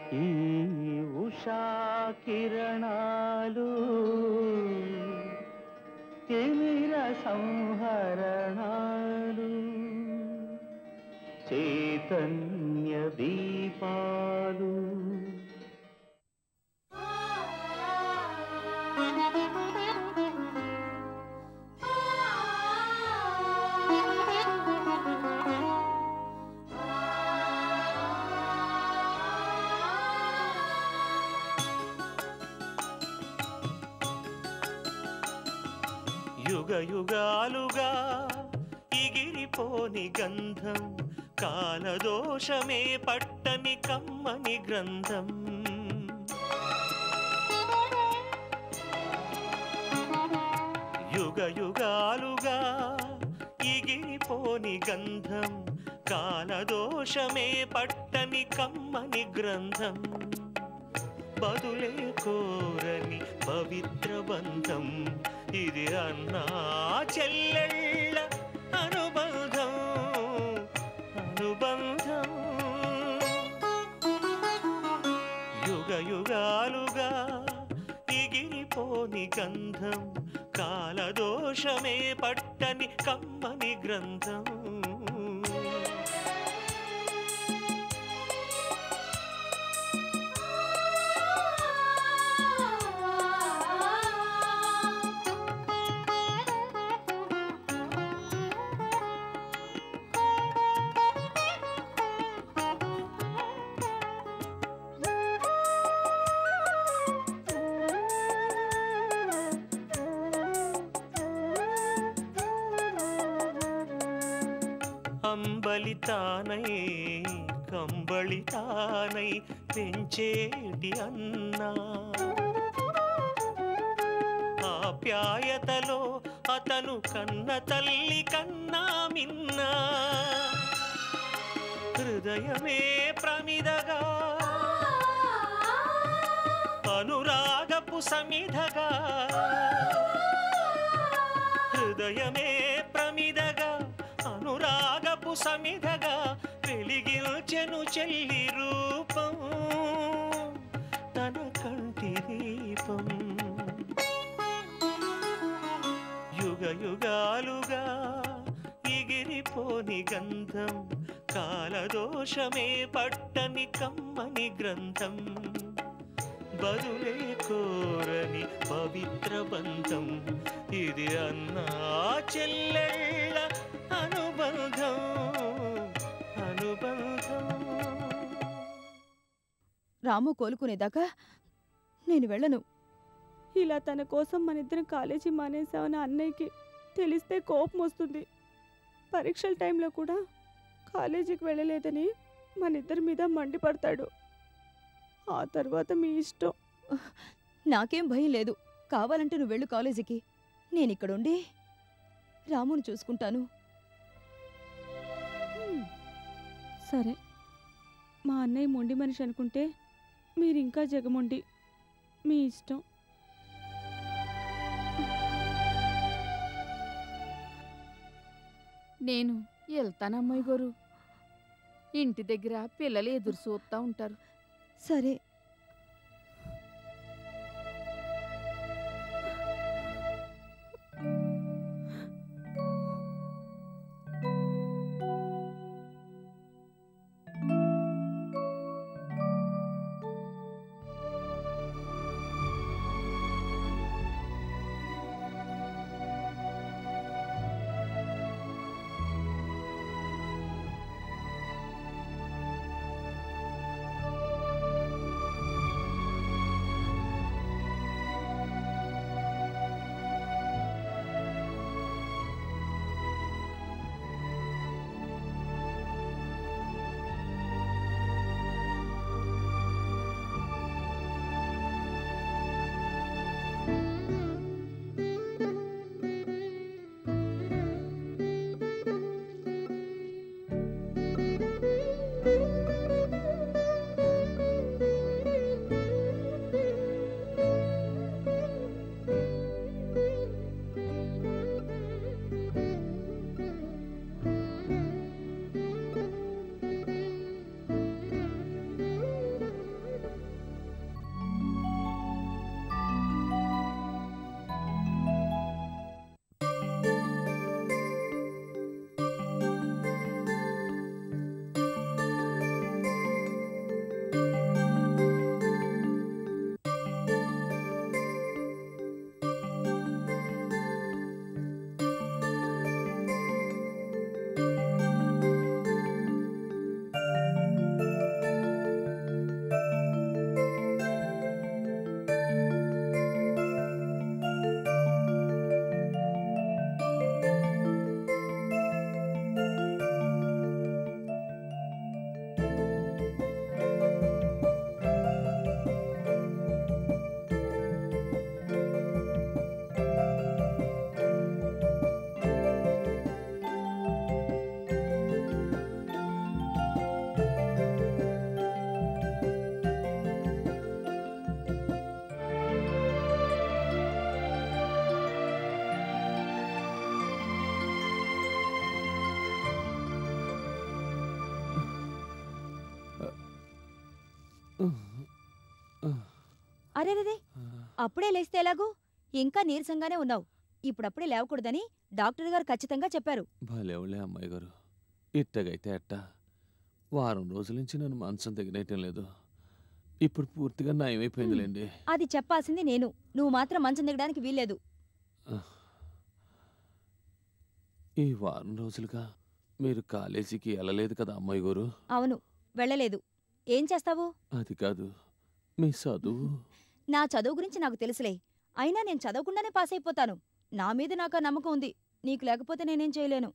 ఈ ఉషా కిరణాలు తిమిర సంహరణాలు చైతన్య దీపాలు యుగ యుగాలుగా ఇగిరిపోని గంధం కాలదోషమే పట్టని కమ్మని గ్రంథం యుగ యుగాలుగా ఇగిరిపోని గంధం కాలదోషమే పట్టని కమ్మని గ్రంథం బదులే కోరని పవిత్ర బంధం ఇది అన్నా చెల్లెళ్ళ అనుబంధం అనుబంధం యుగ యుగాలుగా ఇగిరిపోని గంధం కాలదోషమే పట్టని కమ్మని గ్రంథం అంబలితానై కంబళితానై పెంచేటి అన్నా ఆప్యాయతలో అతను కన్న తల్లి కన్నా మిన్నా హృదయమే ప్రమిదగా అనురాగపు సమిధగా హృదయమే ప్రమిదగా అనురాగపు సమిధగా వెలిగించెను చెల్లి రూపం తన కంటి దీపం యుగ యుగాలుగా ఎగిరిపోని గంధం కాలదోషమే పట్టని కమ్మని గ్రంథం బదులే కోరని పవిత్ర బంధం ఇది అన్నా చెల్లెళ్ళ అనుబంధం అనుబంధం రాము కోలుకునేదాకా నేను వెళ్ళను ఇలా తన కోసం మన ఇద్దరం కాలేజీ మానేసామని అన్నయ్యకి తెలిస్తే కోపం వస్తుంది పరీక్షల టైంలో కూడా కాలేజీకి వెళ్ళలేదని మన ఇద్దరి మీద మండిపడతాడు ఆ తర్వాత మీ ఇష్టం నాకేం భయం లేదు కావాలంటే నువ్వు వెళ్ళు కాలేజీకి నేనిక్కడుండి రాముని చూసుకుంటాను హ్మ్. సరే మా అన్నయ్య మొండి మనిషి అనుకుంటే మీరు ఇంకా జగమొండి మీ ఇష్టం నేను వెళ్తానమ్మాయి గోరు ఇంటి దగ్గర పిల్లలు ఎదురు చూస్తూ ఉంటారు సరే ఆ అరేరేరే అప్పుడే లేస్తే ఎలాగూ ఇంకా నీరసంగానే ఉన్నావు ఇప్పుడప్పుడే లేవకూడదని డాక్టర్ గారు ఖచ్చితంగా చెప్పారు భలేవులే అమ్మాయి గారు ఇట్టగైతే ఎట్ట వారం రోజుల నుంచి నన్ను మంచం దిగనేయటం లేదు ఇప్పుడు పూర్తిగా నయమైపోయిందిలేండి అది చెప్పాల్సింది నేను నువ్వు మాత్రం మంచం దిగడానికి వీల్లేదు ఈ వారం రోజులుగా మీరు కాలేజీకి వెళ్ళలేదు కదా అమ్మాయి గారు అవును వెళ్ళలేదు ఏం చేస్తావు అది కాదు మీ చదువు నా చదువు గురించి నాకు తెలుసులే అయినా నేను చదవకుండానే పాస్ అయిపోతాను నా మీద నాకు ఆ నమ్మకం ఉంది నీకు లేకపోతే నేనేం చేయలేను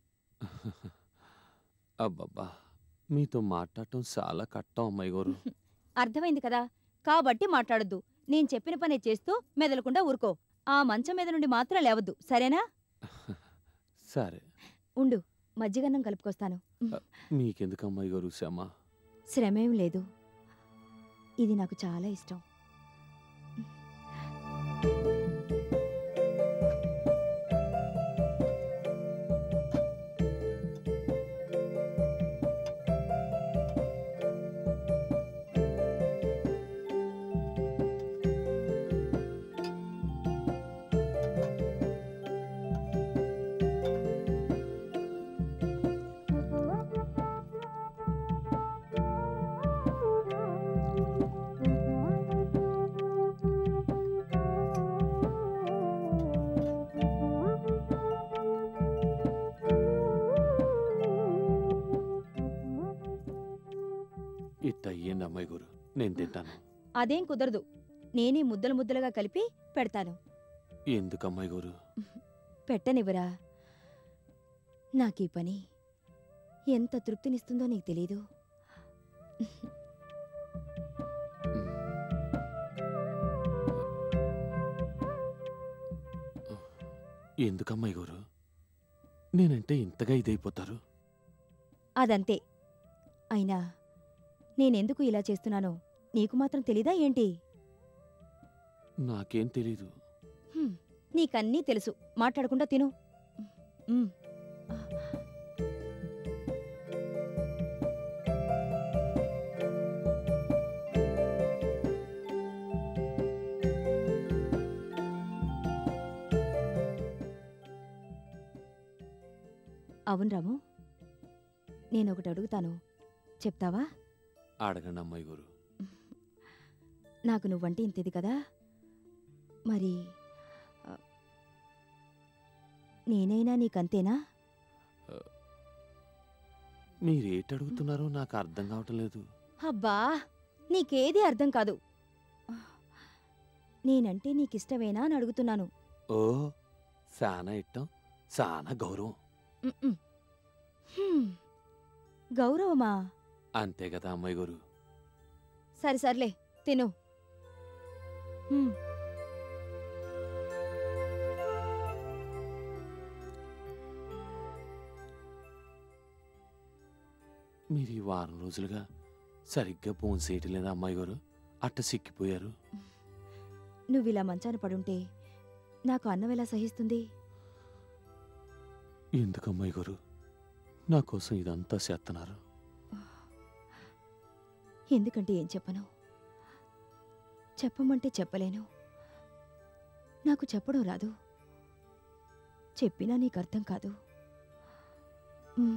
అబ్బబ్బా మీతో మాట్లాడటం చాలా కట్టం అమ్మాయి గారు అర్థమైంది కదా కాబట్టి మాట్లాడొద్దు నేను చెప్పిన పనే చేస్తూ మెదలకుండా ఊరుకో ఆ మంచం మీద నుండి మాత్రం లేవద్దు సరేనా సరే ఉండు మజ్జిగన్నం కలుపుకొస్తాను మీకెందుకు అమ్మాయి గారు శ్రమ శ్రమేం లేదు ఇది నాకు చాలా ఇష్టం ఇట్ట అయ్యండి అమ్మాయి గారు నేను తింటాను అదేం కుదరదు నేనే ముద్దలు ముద్దలుగా కలిపి పెడతాను ఎందుకు అమ్మాయి గారు పెట్టనివ్వరా నాకీ పని ఎంత తృప్తినిస్తుందో నీకు తెలీదు ఎందుకు అమ్మాయి గారు నేనంటే ఇంతగా ఇదైపోతారు అదంతే అయినా నేనెందుకు ఇలా చేస్తున్నానో నీకు మాత్రం తెలీదా ఏంటి నాకేం తెలీదు హ్మ్, నీకన్నీ తెలుసు మాట్లాడకుండా తిను మ్. అవును రాము నేనొకటి అడుగుతాను చెప్తావా అడగండి అమ్మాయి గారు నాకు నువ్వంటే ఇంతది కదా మరి ఆ, నేనైనా నీకంతేనా మీరేటి అడుగుతున్నారో నాకు అర్థం కావటం లేదు అబ్బా నీకేది అర్థం కాదు నేనంటే నీకిష్టమేనా అని అడుగుతున్నాను ఓ సానా ఇట్టం సానా గౌరవం మ్మ్. హ్మ్. గౌరవమా అంతే కదా అమ్మాయి గారు సరే సర్లే తిను హ్మ్. మీరు ఈ వారం రోజులుగా సరిగ్గా ఫోన్ చేయటలేదా అమ్మాయి గారు అట్ట సిక్కిపోయారు నువ్విలా మంచాన పడుంటే నాకు అన్నం ఎలా సహిస్తుంది ఎందుకు అమ్మాయి గారు నా కోసం ఇదంతా చేస్తున్నారు ఎందుకంటే ఏం చెప్పను చెప్పమంటే చెప్పలేను నాకు చెప్పడం రాదు చెప్పినా నీకు అర్థం కాదు మ్.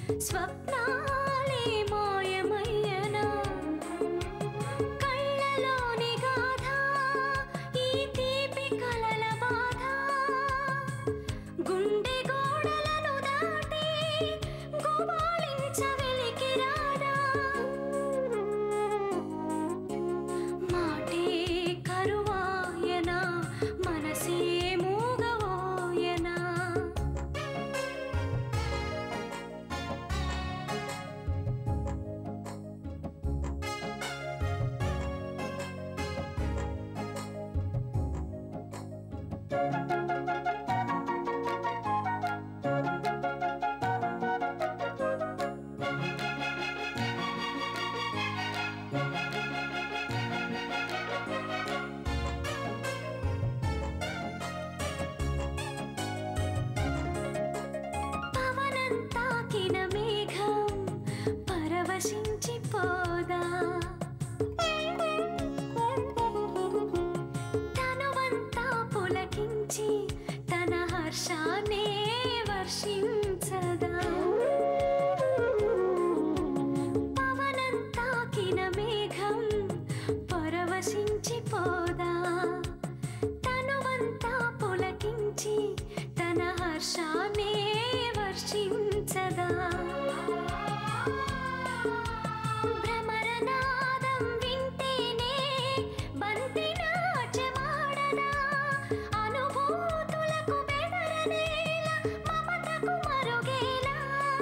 స్వప్నాలే మాయమయ్యనా కళ్ళలోని గాథ ఈ తీపి కలల బాధ గుండె గోడలను దాటి గుబాళించ వెలికి రాదా మాటే కరువాయనా మనసే మూగవోయనా పవనం తాకిన మేఘం పరవశించిపోదా తనువంతా పులకించి తన హర్షాన్నే వర్షించదా పవనం తాకిన మేఘం పరవశించిపోదా తనువంతా పులకించి తన హర్షాన్నే వర్షించదా భ్రమరనాదం వింటేనే బంతి నాట్యమాడదా అనుభూతులకు బెదరనేల మమతకు మరుగేలా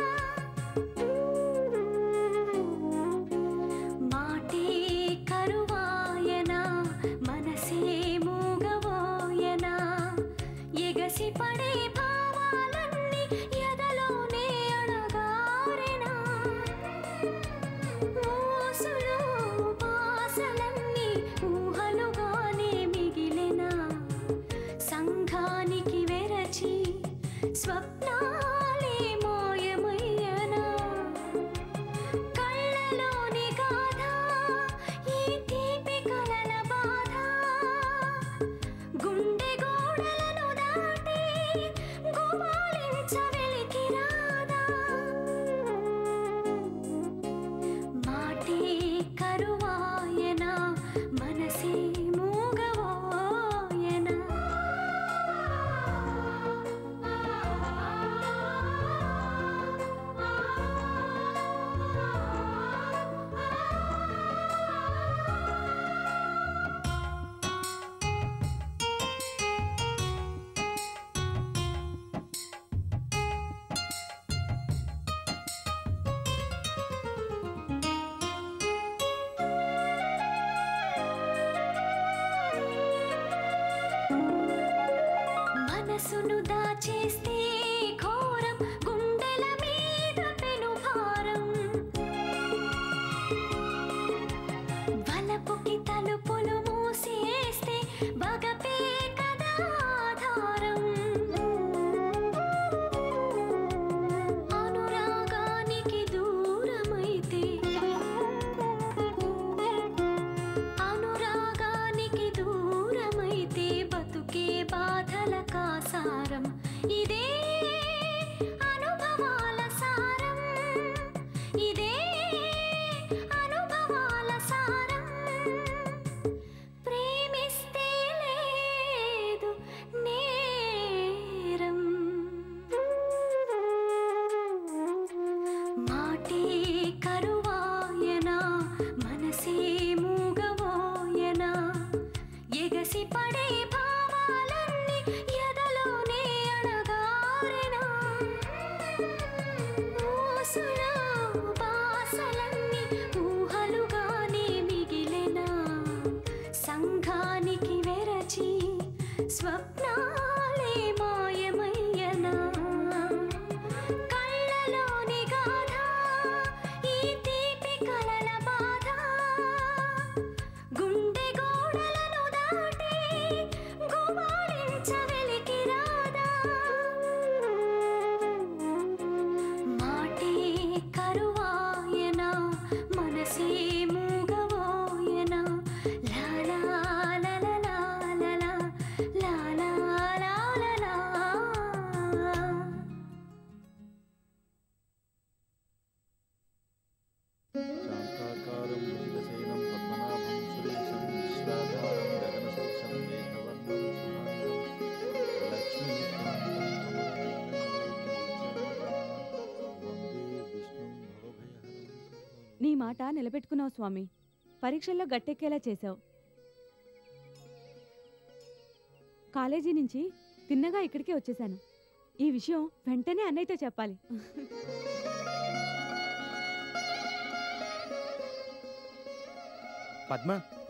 మాటే కరువాయనా మనసే మూగవోయనా ఎగసి పడే భావాలన్నీ ఎదలోనే అణగారెనా ఊసులు బాసలన్నీ ఊహలుగానే మిగిలెనా సంఘానికి వెరచి స్వప్నాలే మాయమయ్యనా కళ్ళలోని గాథ ఈ తీపి కలల బాధ గుండె గోడలను దాటి గుబాళించ వెలికి రాదా మాటే కరువాయనా మనసే మూగవోయనా మనసును దాచేస్తే ఘోరం గుండెల మీద పెనుభారం వలపుకి తలుపులు మూసేస్తే బగపే కదా ఆధారం అనురాగానికి దూరమైతే అనురాగానికి దూరమైతే బతుకే బాధల కాసారం ఇదే అనుభవాల సారం ఇదే అనుభవాల సారం ప్రేమిస్తే లేదు నేరం మాటే కరువాయనా మనసే మూగవోయనా ఎగసి పడే భావాలన్నీ ఎదలోనే అణగారెనా ఊసుల బాసలన్నీ ఊహలుగానే మిగిలెనా సంఘానికి వెరచి స్వప్నాలే మాయమయ్యనా కళ్ళలోని గాథ ఈ తీపి కలల బాధ గుండె గోడలను దాటి గుబాళించ వెలికి రాదా మాటే కరువాయనా మనసే మూగవోయనా లా లా లా లా లా లా లా లా లా నీ మాట నిలబెట్టుకున్నావు స్వామి పరీక్షల్లో గట్టెక్కేలా చేశావు కాలేజీ నుంచి తిన్నగా ఇక్కడికే వచ్చేసాను ఈ విషయం వెంటనే అన్నయ్యతో చెప్పాలి పద్మ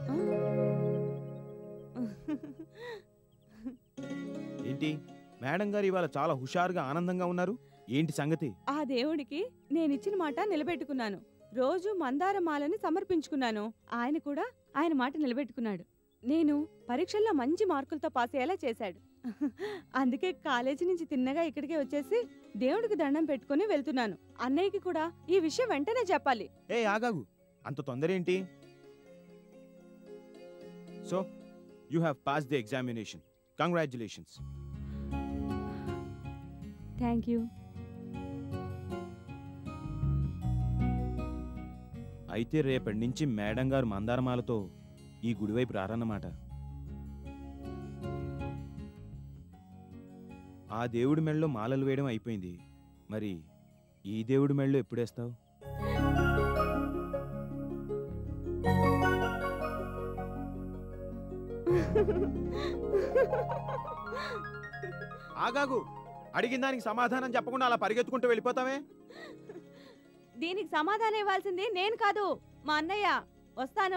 ఏంటి మేడం గారు ఇవాళ చాలా హుషారుగా ఆనందంగా ఉన్నారు ఏంటి సంగతి ఆ దేవుడికి నేనిచ్చిన మాట నిలబెట్టుకున్నాను రోజు మందార మాలని సమర్పించుకున్నాను ఆయన కూడా ఆయన మాట నిలబెట్టుకున్నాడు నేను పరీక్షల్లో మంచి మార్కులతో పాస్ అయ్యేలా చేశాడు అందుకే కాలేజీ నుంచి తిన్నగా ఇక్కడికే వచ్చేసి దేవుడికి దండం పెట్టుకుని వెళ్తున్నాను అన్నయ్యకి కూడా ఈ విషయం వెంటనే చెప్పాలి ఏ ఆగాగు అంత తొందర ఏంటి so you have pass the examination congratulations thank you అయితే రేపటి నుంచి మేడం గారు మందారమాలతో ఈ గుడివైపు రారన్నమాట ఆ దేవుడి మెళ్ళలో మాలలు వేయడం అయిపోయింది మరి ఈ దేవుడి మెళ్ళలో ఎప్పుడేస్తావు ఆగాగు అడిగిన దానికి సమాధానం చెప్పకుండా అలా పరిగెత్తుకుంటూ వెళ్ళిపోతావే దీనికి సమాధానం ఇవ్వాల్సింది నేను కాదు మా అన్నయ్య వస్తాను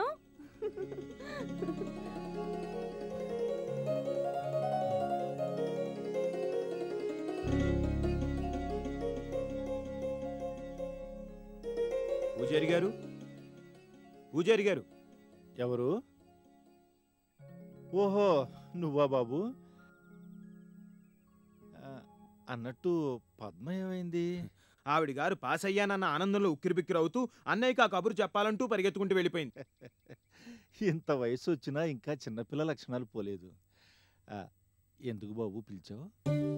పూజారి గారు పూజారి గారు ఎవరు ఓహో నువ్వా బాబు ఆ, అన్నట్టు పద్మ ఏమైంది ఆవిడ గారు పాస్ అయ్యానన్న ఆనందంలో ఉక్కిరిబిక్కిరి అవుతూ అన్నయ్యకి ఆ కబురు చెప్పాలంటూ పరిగెత్తుకుంటూ వెళ్ళిపోయింది ఇంత వయసు వచ్చినా ఇంకా చిన్నపిల్ల లక్షణాలు పోలేదు ఆ, ఎందుకు బాబు పిలిచావు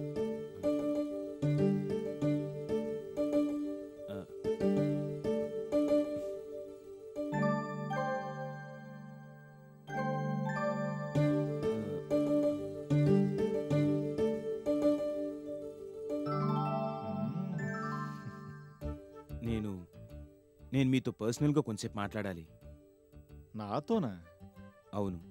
నేను నేను మీతో పర్సనల్గా కొంచెంసేపు మాట్లాడాలి నాతోనా అవును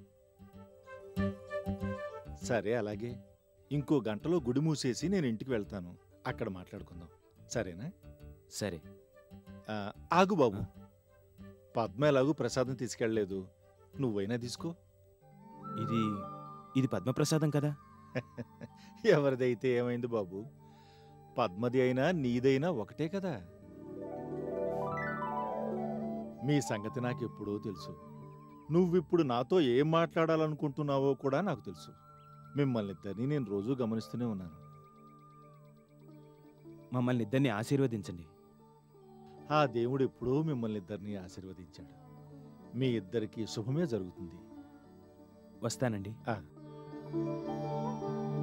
సరే అలాగే ఇంకో గంటలో గుడి మూసేసి నేను ఇంటికి వెళ్తాను అక్కడ మాట్లాడుకుందాం సరేనా సరే ఆ, ఆగు బాబు పద్మ ఎలాగూ ప్రసాదం తీసుకెళ్ళలేదు నువ్వైనా తీసుకో ఇది ఇది పద్మప్రసాదం కదా ఎవరిదైతే ఏమైంది బాబు పద్మది అయినా నీదైనా ఒకటే కదా మీ సంగతి నాకు ఎప్పుడో తెలుసు నువ్విప్పుడు నాతో ఏం మాట్లాడాలనుకుంటున్నావో కూడా నాకు తెలుసు మిమ్మల్ని ఇద్దరిని నేను రోజూ గమనిస్తూనే ఉన్నాను మమ్మల్ని ఇద్దరిని ఆశీర్వదించండి ఆ దేవుడు ఎప్పుడో మిమ్మల్ని ఇద్దరిని ఆశీర్వదించాడు మీ ఇద్దరికి శుభమే జరుగుతుంది వస్తానండి ఆ.